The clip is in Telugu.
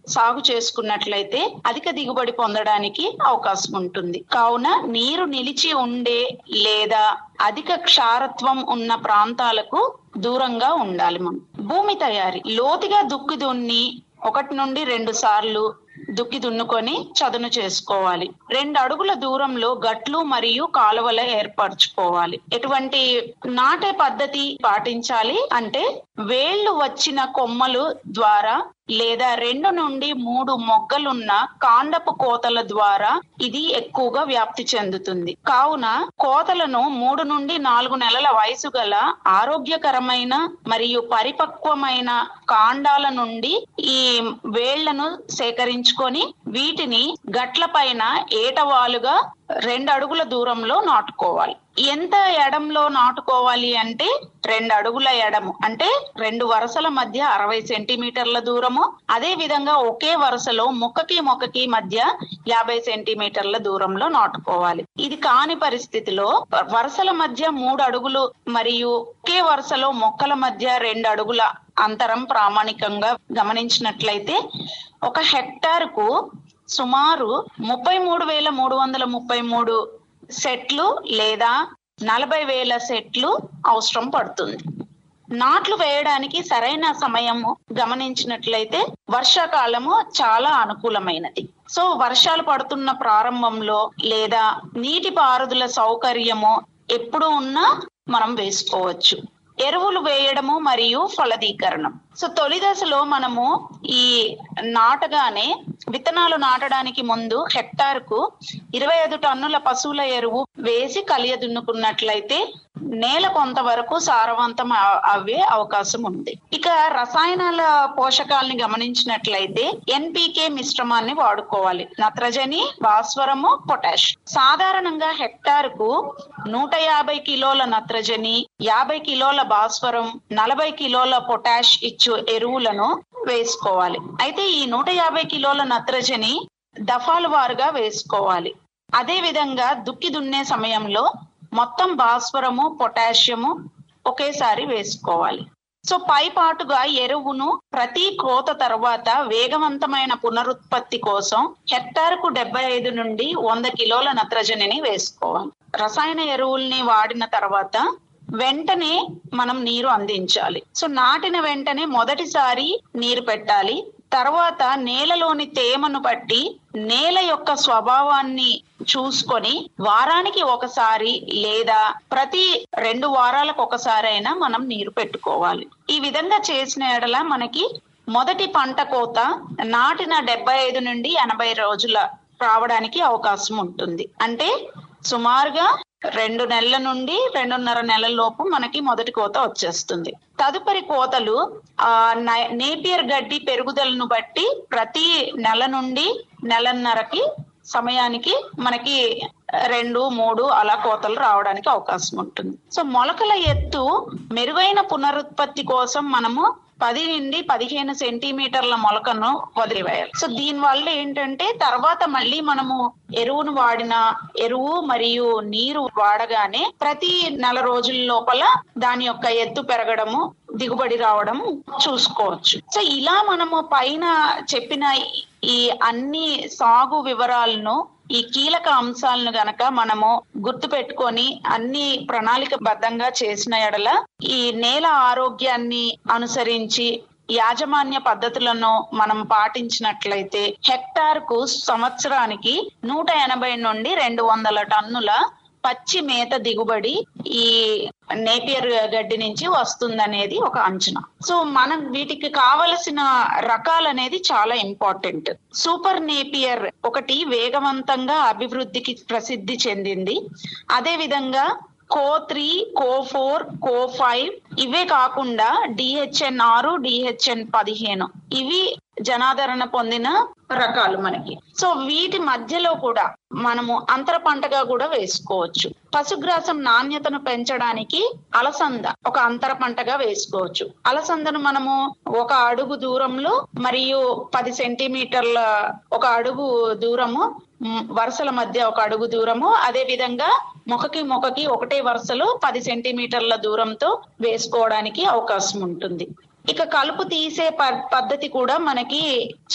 సాగు చేసుకున్నట్లయితే అధిక దిగుబడి పొందడానికి అవకాశం ఉంటుంది కావున నీరు నిలిచి ఉండే లేదా అధిక క్షారత్వం ఉన్న ప్రాంతాలకు దూరంగా ఉండాలి మనం భూమి తయారీ లోతుగా దుక్కి దున్ని ఒకటి నుండి రెండు సార్లు దుక్కి దున్నుకొని చదును చేసుకోవాలి రెండు అడుగుల దూరంలో గట్లు మరియు కాలువల ఏర్పరచుకోవాలి ఎటువంటి నాటే పద్ధతి పాటించాలి అంటే వేళ్లు వచ్చిన కొమ్మలు ద్వారా లేదా రెండు నుండి మూడు మొగ్గలున్న కాండపు కోతల ద్వారా ఇది ఎక్కువగా వ్యాప్తి చెందుతుంది కావున కోతలను మూడు నుండి నాలుగు నెలల వయసు గల ఆరోగ్యకరమైన మరియు పరిపక్వమైన కాండాల నుండి ఈ వేళ్లను సేకరించుకొని వీటిని గట్ల పైన ఏటవాలుగా రెండు అడుగుల దూరంలో నాటుకోవాలి ఎంత ఎడంలో నాటుకోవాలి అంటే రెండు అడుగుల ఎడము అంటే రెండు వరుసల మధ్య అరవై సెంటీమీటర్ల దూరము అదే విధంగా ఒకే వరుసలో మొక్కకి మొక్కకి మధ్య యాభై సెంటీమీటర్ల దూరంలో నాటుకోవాలి ఇది కాని పరిస్థితిలో వరుసల మధ్య మూడు అడుగులు మరియు ఒకే వరుసలో మొక్కల మధ్య రెండు అడుగుల అంతరం ప్రామాణికంగా గమనించినట్లయితే ఒక హెక్టార్ కు సుమారు ముప్పై మూడు వేల మూడు వందల ముప్పై మూడు సెట్లు లేదా నలభై వేల సెట్లు అవసరం పడుతుంది నాట్లు వేయడానికి సరైన సమయము గమనించినట్లయితే వర్షాకాలము చాలా అనుకూలమైనది సో వర్షాలు పడుతున్న ప్రారంభంలో లేదా నీటి పారుదల సౌకర్యము ఎప్పుడు ఉన్నా మనం వేసుకోవచ్చు ఎరువులు వేయడము మరియు ఫలదీకరణం సో తొలి దశలో మనము ఈ నాటగానే విత్తనాలు నాటడానికి ముందు హెక్టార్ కు ఇరవై ఐదు టన్నుల పశువుల ఎరువు వేసి కలియ దున్నుకున్నట్లయితే నేల కొంతవరకు సారవంతం అ- అవ్వే అవకాశం ఉంది ఇక రసాయనాల పోషకాలని గమనించినట్లయితే ఎన్పికే మిశ్రమాన్ని వాడుకోవాలి నత్రజని భాస్వరము పొటాష్ సాధారణంగా హెక్టార్ కు నూట యాభై కిలోల నత్రజని యాభై కిలోల భాస్వరం నలభై కిలోల పొటాష్ ఇచ్చు ఎరువులను వేసుకోవాలి అయితే ఈ నూట యాభై కిలోల నత్రజని దఫాల వారుగా వేసుకోవాలి అదే విధంగా దుక్కి దున్నే సమయంలో మొత్తం భాస్వరము పొటాషియము ఒకేసారి వేసుకోవాలి సో పై పాటుగా ఎరువును ప్రతి కోత తర్వాత వేగవంతమైన పునరుత్పత్తి కోసం హెక్టార్ కు డెబ్బై ఐదు నుండి వంద కిలోల నత్రజనిని వేసుకోవాలి రసాయన ఎరువుల్ని వాడిన తర్వాత వెంటనే మనం నీరు అందించాలి సో నాటిన వెంటనే మొదటిసారి నీరు పెట్టాలి తర్వాత నేలలోని తేమను బట్టి నేల యొక్క స్వభావాన్ని చూసుకొని వారానికి ఒకసారి లేదా ప్రతి రెండు వారాలకు ఒకసారి అయినా మనం నీరు పెట్టుకోవాలి ఈ విధంగా చేసిన ఎడల మనకి మొదటి పంట కోత నాటిన డెబ్బై ఐదు నుండి ఎనభై రోజుల రావడానికి అవకాశం ఉంటుంది అంటే సుమారుగా రెండు నెలల నుండి రెండున్నర నెలల లోపు మనకి మొదటి కోత వచ్చేస్తుంది తదుపరి కోతలు ఆ నై- నేపియర్ గడ్డి పెరుగుదలను బట్టి ప్రతి నెల నుండి నెలన్నరకి సమయానికి మనకి రెండు మూడు అలా కోతలు రావడానికి అవకాశం ఉంటుంది సో మొలకల ఎత్తు మెరుగైన పునరుత్పత్తి కోసం మనము పది నుండి పదిహేను సెంటీమీటర్ల మొలకను వదిలివేయాలి సో దీని వల్ల ఏంటంటే తర్వాత మళ్ళీ మనము ఎరువును వాడిన ఎరువు మరియు నీరు వాడగానే ప్రతి నెల రోజుల లోపల దాని యొక్క ఎత్తు పెరగడము దిగుబడి రావడం చూసుకోవచ్చు సో ఇలా మనము పైన చెప్పిన ఈ అన్ని సాగు వివరాలను ఈ కీలక అంశాలను గనక మనము గుర్తు పెట్టుకొని అన్ని ప్రణాళిక బద్ధంగా చేసిన ఎడల ఈ నేల ఆరోగ్యాన్ని అనుసరించి యాజమాన్య పద్ధతులను మనం పాటించినట్లయితే హెక్టార్ కు సంవత్సరానికి నూట ఎనభై నుండి రెండు వందల టన్నుల పచ్చి మేత దిగుబడి ఈ నేపియర్ గడ్డి నుంచి వస్తుందనేది ఒక అంచనా సో మనం వీటికి కావలసిన రకాలు అనేది చాలా ఇంపార్టెంట్ సూపర్ నేపియర్ ఒకటి వేగవంతంగా అభివృద్ధికి ప్రసిద్ధి చెందింది అదే విధంగా co three co four co five ఇవే కాకుండా డిహెచ్ఎన్ ఆరు డిహెచ్ఎన్ పదిహేను ఇవి జనాదరణ పొందిన రకాలు మనకి సో వీటి మధ్యలో కూడా మనము అంతర పంటగా కూడా వేసుకోవచ్చు పశుగ్రాసం నాణ్యతను పెంచడానికి అలసంద ఒక అంతర పంటగా వేసుకోవచ్చు అలసందను మనము ఒక అడుగు దూరంలో మరియు పది సెంటీమీటర్ల ఒక అడుగు దూరము మ్, వరుసల మధ్య ఒక అడుగు దూరము అదే విధంగా మొక్కకి మొక్కకి ఒకటే వరుసలో పది సెంటీమీటర్ల దూరంతో వేసుకోవడానికి అవకాశం ఉంటుంది ఇక కలుపు తీసే ప- పద్ధతి కూడా మనకి